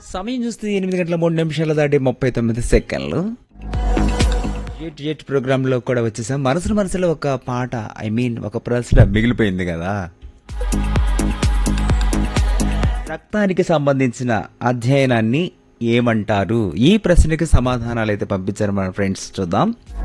సమయం చూస్తే ఎనిమిది గంటల మూడు నిమిషాలు దాటి ముప్పై తొమ్మిది సెకండ్లు జెట్ జెట్ ప్రోగ్రాంలో కూడా వచ్చేసాం మనసులో మనసులో ఒక పాట ఐ మీన్ ఒక ప్రశ్న మిగిలిపోయింది కదా రక్తానికి సంబంధించిన అధ్యయనాన్ని ఏమంటారు ఈ ప్రశ్నకి సమాధానాలు అయితే పంపించారు మన ఫ్రెండ్స్ చూద్దాం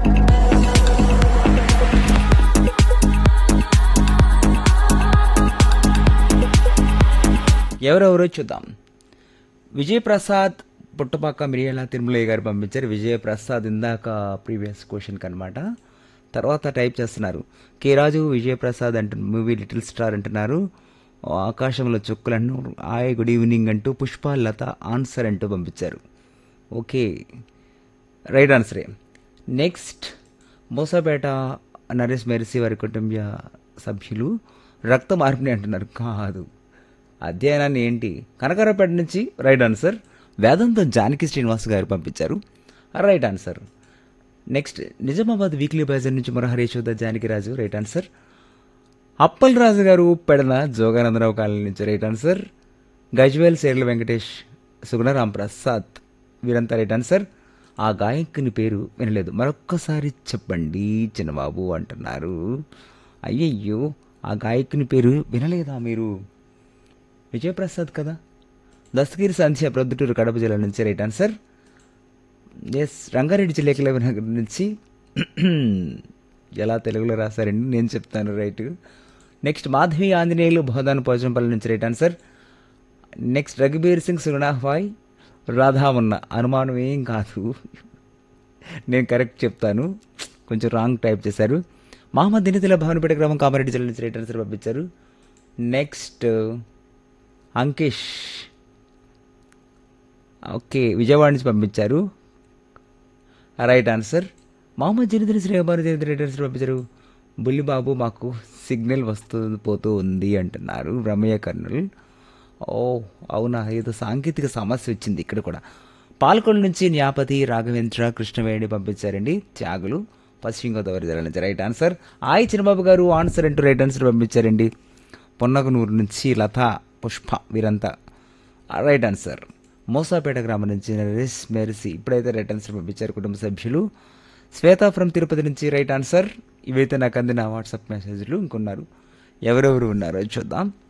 ఎవరెవరో చూద్దాం విజయప్రసాద్ పుట్టపాక మిరియాల తిరుమలయ్య గారు పంపించారు విజయప్రసాద్ ఇందాక ప్రీవియస్ క్వశ్చన్కి అనమాట తర్వాత టైప్ చేస్తున్నారు కే రాజు విజయప్రసాద్ అంటు మూవీ లిటిల్ స్టార్ అంటున్నారు ఆకాశంలో చుక్కలను హాయ్ గుడ్ ఈవినింగ్ అంటూ పుష్ప లత ఆన్సర్ అంటూ పంపించారు ఓకే రైట్ ఆన్సరే నెక్స్ట్ మోసాపేట నరేష్ మెరిసి వారి కుటుంబ సభ్యులు రక్త మార్పిడి అంటున్నారు కాదు అధ్యయనాన్ని ఏంటి కనకరపేట నుంచి రైట్ ఆన్సర్ వేదంతో జానకి శ్రీనివాస్ గారు పంపించారు right answer next Nizamabad weekly bazaar నుంచి Murahari Yashoda Janakiraju right answer Appal Raju garu Pedana Jogananda Rao colony నుంచి రైట్ ఆన్సర్ గజ్వేల్ సేర్ల వెంకటేష్ సుగుణరాం ప్రసాద్ వీరంతా రైట్ ఆన్సర్ ఆ గాయకుని పేరు వినలేదు మరొక్కసారి చెప్పండి చిన్నబాబు అంటున్నారు అయ్యయ్యో ఆ గాయకుని పేరు వినలేదా మీరు విజయప్రసాద్ కదా దస్తగిరి సంధ్య ప్రొద్దుటూరు కడప జిల్లా నుంచి రైట్ ఆన్సర్ ఎస్ రంగారెడ్డి జిల్లా నగర్ నుంచి ఎలా తెలుగులో రాశారండి నేను చెప్తాను రైట్ నెక్స్ట్ మాధవి ఆంజనేయులు బోధాన్ పోచంపల్లి నుంచి right answer next Raghubir Singh సుగుణాహ్వాయ్ రాధా ఉన్న అనుమానం ఏం కాదు నేను కరెక్ట్ చెప్తాను కొంచెం రాంగ్ టైప్ చేశారు మహమ్మద్ దినతిల భవనపేట గ్రామం కామారెడ్డి జిల్లా నుంచి రైట్ ఆన్సర్ పంపించారు నెక్స్ట్ అంకిష్ ఓకే విజయవాడ నుంచి పంపించారు రైట్ ఆన్సర్ మహమ్మద్ జనిదిన శ్రీబాబు జనిదిన రైట్ ఆన్సర్ పంపించారు బుల్లిబాబు మాకు సిగ్నల్ వస్తూ పోతూ ఉంది అంటున్నారు రమయ్య కర్నూల్ ఓ అవునా ఏదో సాంకేతిక సమస్య వచ్చింది ఇక్కడ కూడా పాల్కొండ నుంచి న్యాపతి రాఘవేంద్ర కృష్ణవేణి పంపించారండి త్యాగులు పశ్చిమ గోదావరి జిల్లా నుంచి రైట్ ఆన్సర్ ఆయి చిన్నబాబు గారు ఆన్సర్ అంటూ రైట్ ఆన్సర్ పంపించారండి పొన్నగనూరు నుంచి లత పుష్ప వీరంతా రైట్ ఆన్సర్ మోసాపేట గ్రామం నుంచి నరేష్ మెర్సీ ఇప్పుడైతే రైట్ ఆన్సర్ పంపించారు కుటుంబ సభ్యులు శ్వేత ఫ్రమ్ తిరుపతి నుంచి రైట్ ఆన్సర్ ఇవైతే నాకు అందిన వాట్సాప్ మెసేజ్లు ఇంకొన్నారు ఎవరెవరు ఉన్నారో చూద్దాం